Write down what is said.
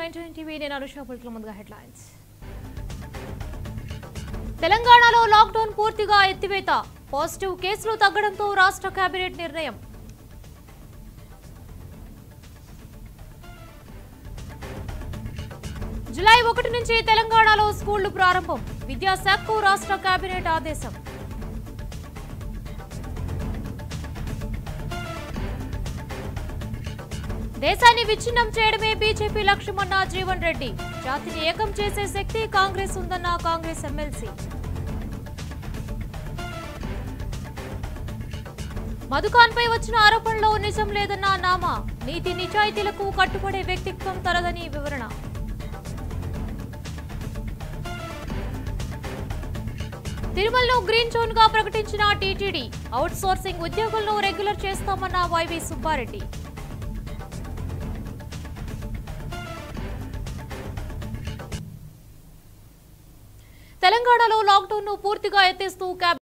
nineteen TV నేను అనుష బులెటిన్ల ముందుగా headlines తెలంగాణలో లాక్డౌన్ పూర్తిగా ఎత్తివేత పాజిటివ్ కేసులు తగ్గడంతో రాష్ట్ర కేబినెట్ నిర్ణయం జులై ఒకటి నుంచి తెలంగాణలో స్కూళ్లు ప్రారంభం విద్యాశాఖకు రాష్ట్ర కేబినెట్ ఆదేశం దేశాన్ని విచ్ఛిన్నం చేయడమే బీజేపీ లక్ష్యమన్న జీవన్ రెడ్డి జాతిని ఏకం చేసే శక్తి కాంగ్రెస్ ఉందన్న కాంగ్రెస్ ఎమ్మెల్సీ మధుకాన్ పై వచ్చిన ఆరోపణలో నిజం లేదన్న నామా నీతి నిజాయితీలకు కట్టుబడే వ్యక్తిత్వం తరదని వివరణ తిరుమలలో గ్రీన్ జోన్ గా ప్రకటించిన టీటీడీ అవుట్ సోర్సింగ్ ఉద్యోగులను రెగ్యులర్ చేస్తామన్న వైవి సుబ్బారెడ్డి తెలంగాణలో లాక్డౌన్ ను పూర్తిగా ఎత్తేస్తూ క్యాబ్